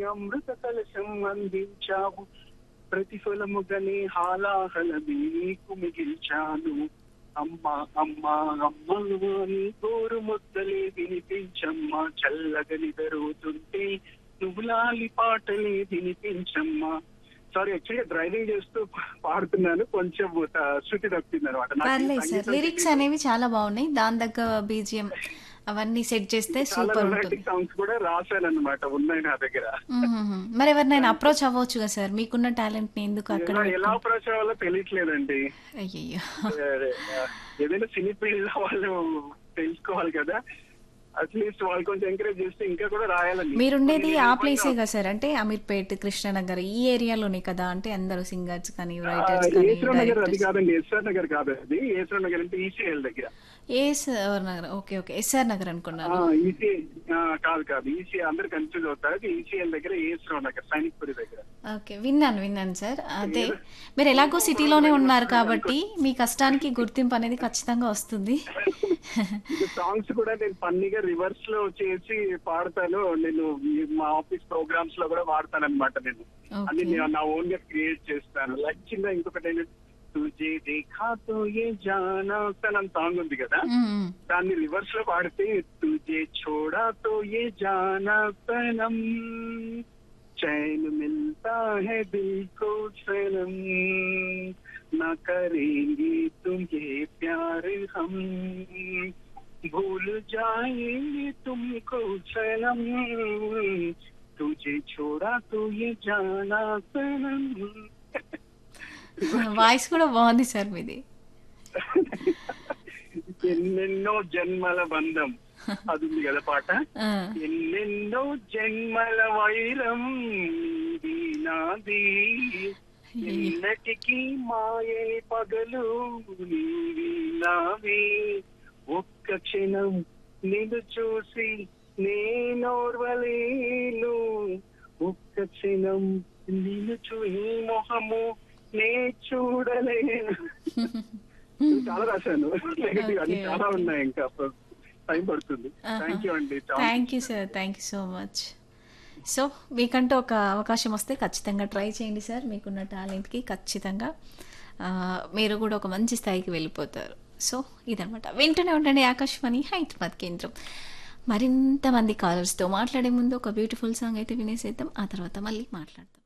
అమృత కలశం అందించావు ప్రతిఫలముగని హాలాహలమి నీకు మిగిల్చాను అమ్మా అమ్మా అమ్మా నీ గోరు ముద్దలే వినిపించమ్మా చల్లగా నిదరుతుంటే నువ్వులాలి పాటలే వినిపించమ్మా సారీ యాక్చువల్గా డ్రైవింగ్ చేస్తూ పాడుతున్నాను కొంచెం ఆ, శృతి తప్పింది అనమాట పర్లేదు సార్ లిరిక్స్ అనేవి చాలా బాగున్నాయి దాని దగ్గర బీజిఎం అవన్నీ సెట్ చేస్తే చాలా సూపర్ ఉంటుంది రొమాంటిక్ సాంగ్స్ కూడా రాశాను అనమాట ఉన్నాయి నా దగ్గర మ్మ్. మరి ఎవరినైనా అప్రోచ్ అవ్వచ్చు కదా సార్ మీకున్న టాలెంట్ ని ఎందుకు అక్కడ ఎలా- ఎలా అప్రోచ్ అవ్వాలో తెలియట్లేదండి అయ్యయ్యో అదే, ఆ, ఏదైనా సినీ ఫీల్డ్ లో వాళ్ళు తెలుసుకోవాలి కదా అట్లీస్ట్ వాళ్ళు కొంచెం ఎంకరేజ్ చేస్తే ఇంకా కూడా రాయాలండి మీరుండేది కొన్ని ఆ నేను ప్లేసే ఏమన్నా- కదా సార్ అంటే అమీర్పేట్ కృష్ణనగర్ ఈ ఏరియాలోనే కదా అంటే అందరూ సింగర్స్ కానీ ఆ, రైటర్స్ కానీ ఈశ్వర్ నగర్ అది డైరెక్టర్స్ కాదండి ఎస్ఆర్ నగర్ కాదు అది ఈశ్వర్ నగర్ అంటే ఈసీఎల్ దగ్గర ASR Nagar okay okay SR Nagar అనుకున్నాను ఈసీ కాదు కాదు ఈసీ అందరు కన్ఫ్యూజ్ అవుతారు ఈసీఎల్ దగ్గర ఈశ్వర్ నగర్ సైనిక్పురి దగ్గర ఓకే విన్నాను విన్నాను సార్ అదే మీరు ఎలాగో సిటీలోనే ఉన్నారు కాబట్టి మీ కష్టానికి గుర్తింపు అనేది ఖచ్చితంగా వస్తుంది ఇది సాంగ్స్ కూడా నేను ఫన్నీగా రివర్స్ లో చేసి పాడతాను నేను ఈ మా ఆఫీస్ ప్రోగ్రామ్స్ లో కూడా వాడతాను అనమాట నేను Okay. అది నేను నా ఓన్ గా క్రియేట్ చేస్తాను లైక్ చిన్న ఇంకొకటి ఏంటంటే తుజే దేఖా తో ఏ జానా అని సాంగ్ ఉంది కదా మ్మ్. దాన్ని రివర్స్ లో పాడితే తుజే छोड़ा तो ये जाना सनम चैन मिलता है दिल को सनम न करेंगे तुम ये प्यार हम भूल जाएंगे तुमको सनम तुझे छोड़ा तो ये जाना सनम వాయిస్ కూడా బాగుంది సార్ మీది ఎన్నెన్నో జన్మల బంధం అది ఉంది కదా పాట ఆ, ఎన్నెన్నో జన్మల వైరం నీది నాది ఎన్నటికీ మాయని పగలు నీవి నావి ఒక్క క్షణం నిన్ను చూసి నేనోర్వలేను ఒక్క క్షణం నిన్ను చూ నీ మొహము నే చూడలేను చాలా రాశాను నెగటివ్ అన్ని Okay, చాలా okay. ఉన్నాయి ఇంకా టైం పడుతుంది థ్యాంక్ యూ అండి చాలా thank you sir thank you so much so మీకంటూ ఒక అవకాశం వస్తే ఖచ్చితంగా ట్రై చేయండి సార్ మీకున్న టాలెంట్కి ఖచ్చితంగా ఆ, మీరు కూడా ఒక మంచి స్థాయికి వెళ్ళిపోతారు సో ఇదనమాట వెంటనే ఉండండి ఆకాశవాణి హైదరాబాద్ కేంద్రం మరింత మంది కాలర్స్తో మాట్లాడే ముందు ఒక బ్యూటిఫుల్ సాంగ్ అయితే వినేసేద్దాం ఆ తర్వాత మళ్ళీ మాట్లాడదాం